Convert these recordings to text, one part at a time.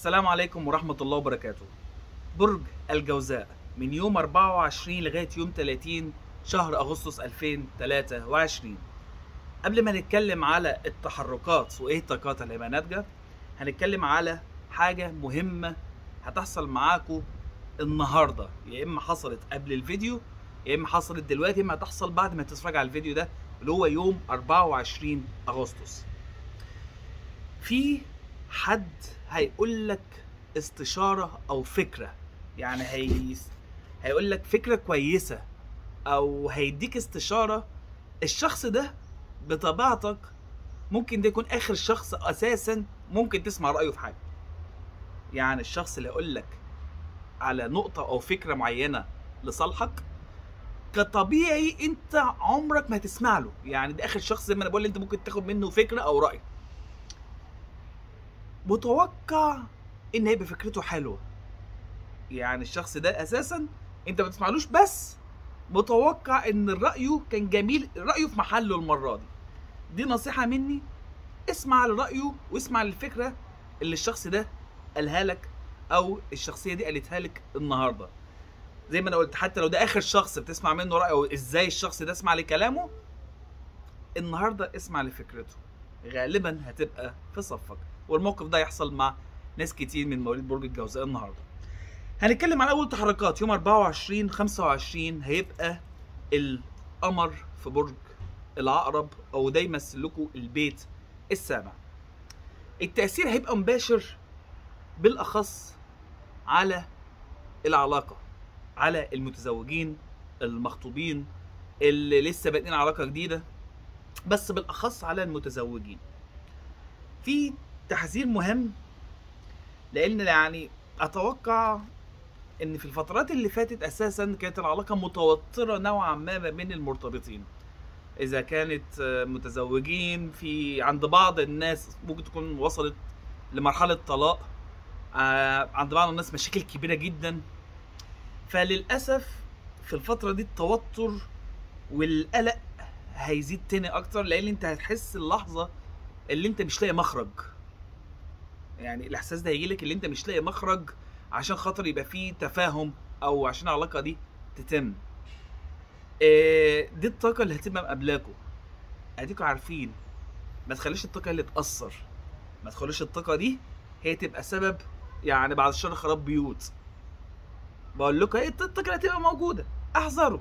السلام عليكم ورحمة الله وبركاته برج الجوزاء من يوم 24 لغاية يوم 30 شهر أغسطس 2023 قبل ما نتكلم على التحركات وإيه الطاقات اللي هيبقى ناتجة هنتكلم على حاجة مهمة هتحصل معاكم النهاردة يا إما حصلت قبل الفيديو يا إما حصلت دلوقتي يا إما هتحصل بعد ما تتفرج على الفيديو ده اللي هو يوم 24 أغسطس في حد هيقول لك استشارة أو فكرة يعني هي هيقول لك فكرة كويسة أو هيديك استشارة الشخص ده بطبيعتك ممكن ده يكون آخر شخص أساسا ممكن تسمع رأيه في حاجة يعني الشخص اللي يقول لك على نقطة أو فكرة معينة لصالحك كطبيعي انت عمرك ما هتسمع له يعني ده اخر شخص زي ما انا بقول انت ممكن تاخد منه فكره او راي متوقع ان هيبقى فكرته حلوه يعني الشخص ده اساسا انت ما تسمعلوش بس متوقع ان رايه كان جميل رايه في محله المره دي دي نصيحه مني اسمع لرايه واسمع للفكره اللي الشخص ده قالها لك او الشخصيه دي قالتها لك النهارده زي ما انا قلت حتى لو ده اخر شخص بتسمع منه رايه او ازاي الشخص ده اسمع لكلامه النهارده اسمع لفكرته غالبا هتبقى في صفك والموقف ده يحصل مع ناس كتير من مواليد برج الجوزاء النهارده هنتكلم عن اول تحركات يوم 24 25 هيبقى القمر في برج العقرب او ده يمثل لكم البيت السابع التاثير هيبقى مباشر بالاخص على العلاقه على المتزوجين المخطوبين اللي لسه بادئين علاقه جديده بس بالاخص على المتزوجين في تحذير مهم لان يعني اتوقع ان في الفترات اللي فاتت اساسا كانت العلاقه متوتره نوعا ما ما بين المرتبطين اذا كانت متزوجين في عند بعض الناس ممكن تكون وصلت لمرحله طلاق عند بعض الناس مشاكل كبيره جدا فللاسف في الفتره دي التوتر والقلق هيزيد تاني اكتر لان انت هتحس اللحظه اللي انت مش لاقي مخرج يعني الاحساس ده هيجيلك اللي انت مش لاقي مخرج عشان خاطر يبقى فيه تفاهم او عشان العلاقه دي تتم إيه دي الطاقه اللي هتبقى مقابلاكوا اديكوا عارفين ما تخليش الطاقه اللي تاثر ما تخليش الطاقه دي هي تبقى سبب يعني بعد الشر خراب بيوت بقول لكم ايه الطاقه اللي هتبقى موجوده احذروا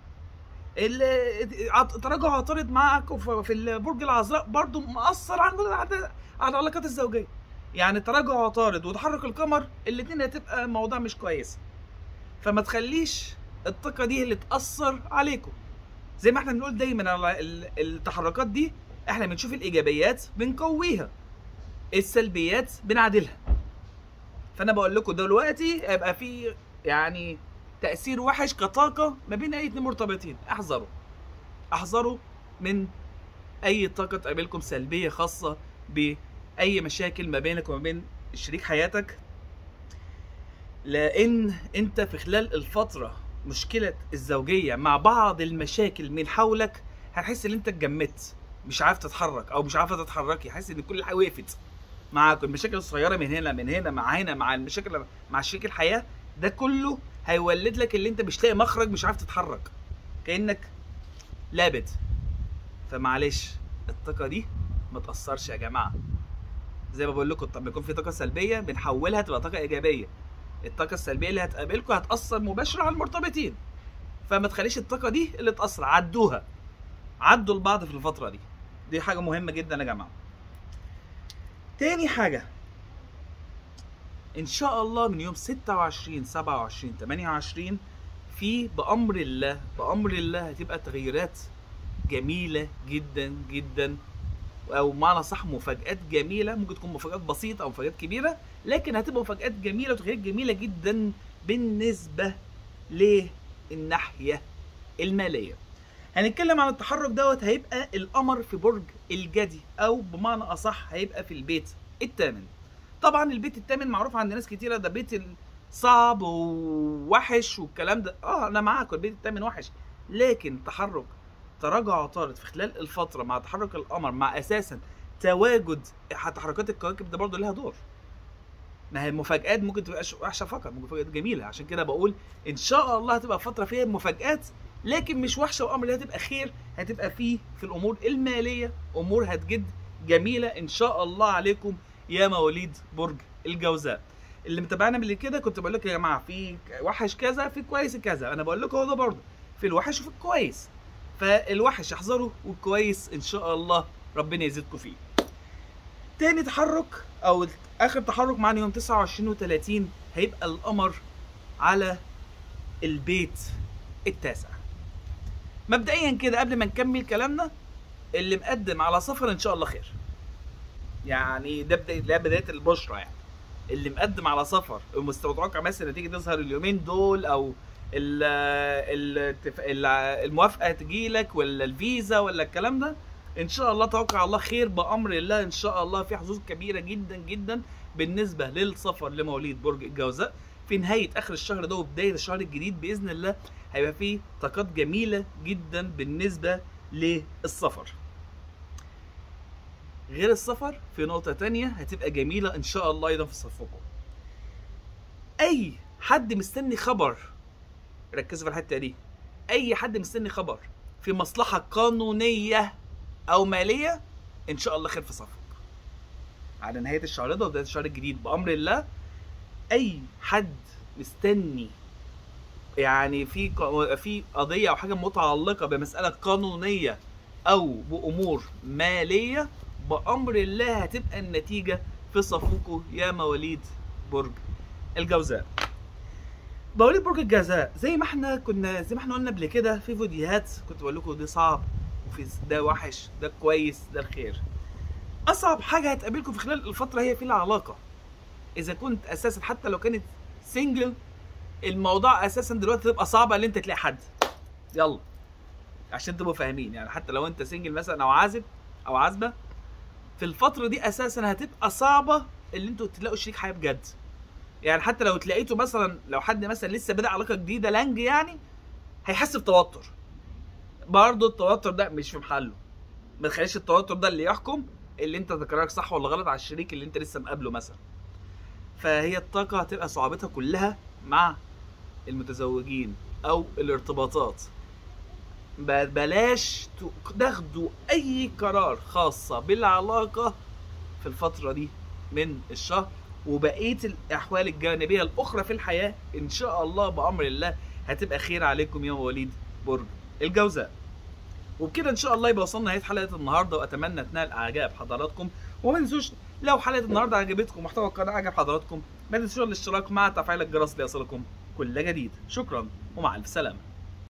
التراجع عطارد معك في البرج العذراء برضو مأثر عن على العلاقات الزوجيه يعني تراجع عطارد وتحرك القمر الاثنين هتبقى موضوع مش كويس فما تخليش الطاقه دي اللي تاثر عليكم زي ما احنا بنقول دايما على التحركات دي احنا بنشوف الايجابيات بنقويها السلبيات بنعدلها فانا بقول لكم دلوقتي هيبقى في يعني تاثير وحش كطاقه ما بين اي اتنين مرتبطين احذروا احذروا من اي طاقه تقابلكم سلبيه خاصه باي مشاكل ما بينك وما بين شريك حياتك لان انت في خلال الفتره مشكله الزوجيه مع بعض المشاكل من حولك هتحس ان انت اتجمدت مش عارف تتحرك او مش عارفه تتحركي حاسس ان كل حاجه وقفت معاك المشاكل الصغيره من هنا من هنا مع هنا مع المشاكل مع شريك الحياه ده كله هيولد لك اللي انت مش لاقي مخرج مش عارف تتحرك كانك لابد فمعلش الطاقه دي ما تاثرش يا جماعه زي ما بقول لكم طب بيكون في طاقه سلبيه بنحولها تبقى طاقه ايجابيه الطاقه السلبيه اللي هتقابلكم هتاثر مباشره على المرتبطين فما تخليش الطاقه دي اللي تاثر عدوها عدوا لبعض في الفتره دي دي حاجه مهمه جدا يا جماعه تاني حاجه ان شاء الله من يوم 26 27 28 في بامر الله بامر الله هتبقى تغييرات جميله جدا جدا او معنى صح مفاجات جميله ممكن تكون مفاجات بسيطه او مفاجات كبيره لكن هتبقى مفاجات جميله وتغييرات جميله جدا بالنسبه للناحيه الماليه هنتكلم عن التحرك دوت هيبقى القمر في برج الجدي او بمعنى اصح هيبقى في البيت الثامن طبعا البيت الثامن معروف عند ناس كتيره ده بيت صعب ووحش والكلام ده اه انا معاكم البيت الثامن وحش لكن تحرك تراجع عطارد في خلال الفتره مع تحرك القمر مع اساسا تواجد تحركات الكواكب ده برضه لها دور ما هي المفاجآت ممكن تبقاش وحشه فقط ممكن مفاجآت جميله عشان كده بقول ان شاء الله هتبقى فتره فيها مفاجآت لكن مش وحشه وامر اللي هتبقى خير هتبقى فيه في الامور الماليه امور هتجد جميله ان شاء الله عليكم يا مواليد برج الجوزاء اللي متابعنا من كده كنت بقول لكم يا جماعه في وحش كذا في كويس كذا انا بقول لكم هو ده برضه في الوحش وفي الكويس فالوحش احذروا والكويس ان شاء الله ربنا يزيدكم فيه تاني تحرك او اخر تحرك معانا يوم 29 و30 هيبقى القمر على البيت التاسع مبدئيا كده قبل ما نكمل كلامنا اللي مقدم على سفر ان شاء الله خير يعني ده بدايه ده بدايه البشرى يعني اللي مقدم على سفر ومتوقع مثلا تيجي تظهر اليومين دول او ال ال ال- الموافقه تجي لك ولا الفيزا ولا الكلام ده ان شاء الله توقع الله خير بامر الله ان شاء الله في حظوظ كبيره جدا جدا بالنسبه للسفر لمواليد برج الجوزاء في نهايه اخر الشهر ده وبدايه الشهر الجديد باذن الله هيبقى فيه طاقات جميله جدا بالنسبه للسفر غير السفر في نقطة تانية هتبقى جميلة إن شاء الله أيضا في صفكم. أي حد مستني خبر ركزوا في الحتة دي. أي حد مستني خبر في مصلحة قانونية أو مالية إن شاء الله خير في صفك. على نهاية الشهر ده وبداية الشهر الجديد بأمر الله أي حد مستني يعني في ق- في قضية أو حاجة متعلقة بمسألة قانونية أو بأمور مالية بأمر الله هتبقى النتيجة في صفوكوا يا مواليد برج الجوزاء. مواليد برج الجوزاء زي ما احنا كنا زي ما احنا قلنا قبل كده في فيديوهات كنت بقول لكم ده صعب وفي ده وحش ده كويس ده الخير. أصعب حاجة هتقابلكم في خلال الفترة هي في العلاقة. إذا كنت أساسا حتى لو كانت سنجل الموضوع أساسا دلوقتي تبقى صعبة إن أنت تلاقي حد. يلا عشان تبقوا فاهمين يعني حتى لو أنت سنجل مثلا أو عازب أو عازبة في الفترة دي أساسا هتبقى صعبة اللي انتوا تلاقوا شريك حياة بجد. يعني حتى لو تلاقيته مثلا لو حد مثلا لسه بدأ علاقة جديدة لانج يعني هيحس بتوتر. برضه التوتر ده مش في محله. ما تخليش التوتر ده اللي يحكم اللي انت ذكرك صح ولا غلط على الشريك اللي انت لسه مقابله مثلا. فهي الطاقة هتبقى صعوبتها كلها مع المتزوجين أو الارتباطات. ب- بلاش ت- تاخدوا اي قرار خاصه بالعلاقه في الفتره دي من الشهر وبقيه الاحوال الجانبيه الاخرى في الحياه ان شاء الله بامر الله هتبقى خير عليكم يا مواليد برج الجوزاء وبكده ان شاء الله يبقى وصلنا نهايه حلقه النهارده واتمنى تنال اعجاب حضراتكم وما تنسوش لو حلقه النهارده عجبتكم محتوى القناه عجب حضراتكم ما تنسوش الاشتراك مع تفعيل الجرس ليصلكم كل جديد شكرا ومع الف سلامه